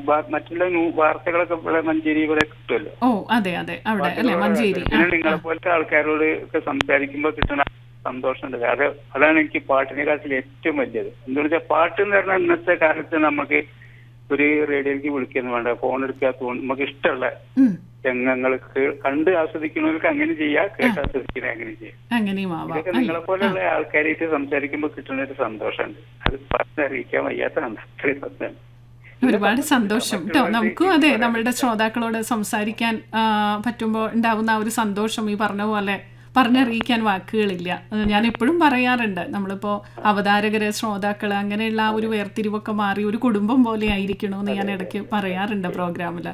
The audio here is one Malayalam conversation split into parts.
വാ- മറ്റുള്ള ന്യൂ- വാർത്തകളൊക്കെ ഇവിടെ മഞ്ചേരി ഇവിടെ കിട്ടുമല്ലോ ഓ അതെ അതെ അവിടെ അല്ലേ മഞ്ചേരി ആ, പിന്നെ നിങ്ങളെ പോലത്തെ ആൾക്കാരോട് ഒക്കെ സംസാരിക്കുമ്പോൾ കിട്ടുന്ന സന്തോഷമുണ്ട് അത് അതാണ് എനിക്ക് പാട്ടിനെക്കാട്ടിൽ ഏറ്റവും വലിയത് എന്താണെന്ന് വെച്ചാൽ പാട്ട് എന്ന് പറഞ്ഞാൽ ഇന്നത്തെ കാലത്ത് നമുക്ക് ഒരു റേഡിയോയ്ക്ക് വിളിക്കുന്നു വേണ്ട ഫോൺ എടുക്കാത്ത നമുക്ക് ഇഷ്ടമുള്ള ഉം, രംഗങ്ങൾക്ക് കണ്ട് ആസ്വദിക്കുന്നവർക്ക് അങ്ങനെ ചെയ്യാം കേട്ട് ആസ്വദിക്കുന്ന അങ്ങനെ ചെയ്യാം അങ്ങനെയും ആവാം ഇതൊക്കെ അല്ലേ നിങ്ങളെ പോലെയുള്ള ആൾക്കാരായിട്ട് സംസാരിക്കുമ്പോൾ കിട്ടുന്ന ഒരു സന്തോഷമുണ്ട് അത് പറഞ്ഞറിയിക്കാൻ വയ്യാത്തതാണ് അത്രയും സന്തോഷം ഒരുപാട് സന്തോഷം കേട്ടോ നമുക്കും അതെ നമ്മളുടെ ശ്രോതാക്കളോട് സംസാരിക്കാൻ ആ, പറ്റുമ്പോൾ ഉണ്ടാവുന്ന ആ ഒരു സന്തോഷം ഈ പറഞ്ഞ പോലെ പറഞ്ഞറിയിക്കാൻ വാക്കുകളില്ല അത് ഞാൻ എപ്പോഴും പറയാറുണ്ട് നമ്മളിപ്പോൾ അവതാരകര് ശ്രോതാക്കള് അങ്ങനെയുള്ള ആ ഒരു വേർതിരിവൊക്കെ മാറി ഒരു കുടുംബം പോലെ ആയിരിക്കണമെന്ന് ഞാൻ ഇടയ്ക്ക് പറയാറുണ്ട് പ്രോഗ്രാമില്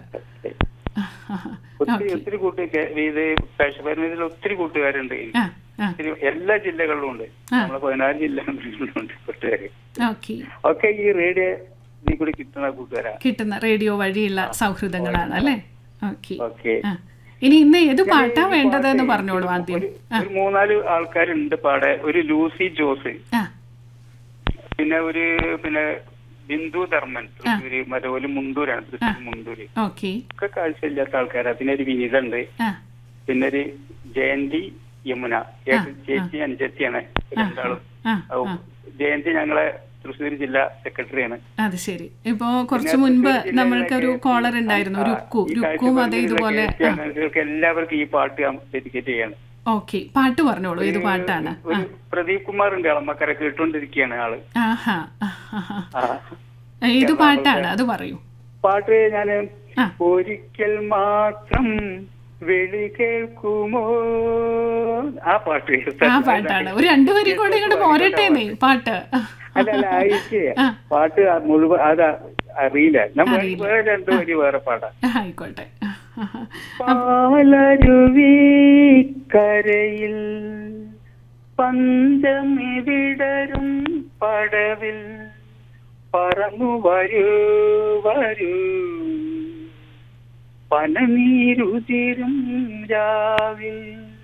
ഒത്തിരി ഒത്തിരി കൂട്ടുകാർ ഇത് പേശപരിമിതിയിൽ ഒത്തിരി കൂട്ടുകാരുണ്ട് ആ ആ ഒത്തിരി എല്ലാ ജില്ലകളിലും ഉണ്ട് നമ്മളെ പതിനാല് ജില്ലകളിലുണ്ട് കൂട്ടുകാര് ഓക്കെ ഒക്കെ ഈ റേഡിയോ ഇതിൽ കൂടി കിട്ടുന്ന കൂട്ടുകാരാ കിട്ടുന്ന റേഡിയോ വഴിയുള്ള സൗഹൃദങ്ങളാണ് അല്ലേ ഓക്കെ ഓക്കെ ആ ഇനി ഇന്ന് ഏത് പാട്ടാ വേണ്ടതെന്ന് പറഞ്ഞോളൂ ആദ്യം ഒരു ഒരു മൂന്നാല് ആൾക്കാരുണ്ട് പാടെ ഒരു ലൂസി ജോസ് ആ പിന്നെ ഒരു പിന്നെ ബിന്ദു ധർമ്മൻ തൃശ്ശൂര് മറ്റേ ഒരു മുണ്ടൂരാണ് തൃശ്ശൂർ മുണ്ടൂര് ഓക്കെ ഒക്കെ കാഴ്ചയില്ലാത്ത ആൾക്കാരാ പിന്നെ ഒരു വിനീത ഉണ്ട് ആ പിന്നെ ഒരു ജയന്തി യമുന ഏത് ചേച്ചി അനുജത്തിയാണ് രണ്ടാളും ആ ഔ, ജയന്തി ഞങ്ങളെ തൃശ്ശൂർ ജില്ലാ സെക്രട്ടറിയാണ് അത് ശരി ഇപ്പോ കുറച്ചു മുൻപ് നമ്മൾക്ക് ഒരു കോളർ ഉണ്ടായിരുന്നു രുക്കു ഈ രുക്കും അതേ ഇതുപോലെ കാഴ്ചപ്പാടിലേക്ക് എല്ലാവർക്കും ഈ പാട്ട് ഡെഡിക്കേറ്റ് ചെയ്യാണ് ഓക്കെ പാട്ട് പറഞ്ഞോളൂ ഏത് പാട്ടാണ് ഒരു പ്രദീപ് കുമാർ ഉണ്ട് അളമക്കര കേട്ടുകൊണ്ടിരിക്കുകയാണ് ആള് ആഹാ ആഹാ. ആ. ഏത് പാട്ടാണ് അത് പറയൂ പാട്ട് ഞാൻ ആ. ഒരിക്കൽ മാത്രം വെളി കേൾക്കുമോ ആ പാട്ട് ആ പാട്ടാണ് ഒരു രണ്ടുപേരും കൂടെ ഇങ്ങോട്ട് പോരട്ടേന്നേ പാട്ട് അല്ല അല്ല അയച്ച് ആ. പാട്ട് മുഴുവൻ അത് അറിയില്ല നമ്മൾ വേറെ രണ്ടു വരി വേറെ പാടാം ആയിക്കോട്ടെ ആഹാ. പാലരുവി കരയിൽ പഞ്ചമി വിടരും പടവിൽ പറന്നു വരൂ വരൂ പനനീരുതിരും രാവിൽ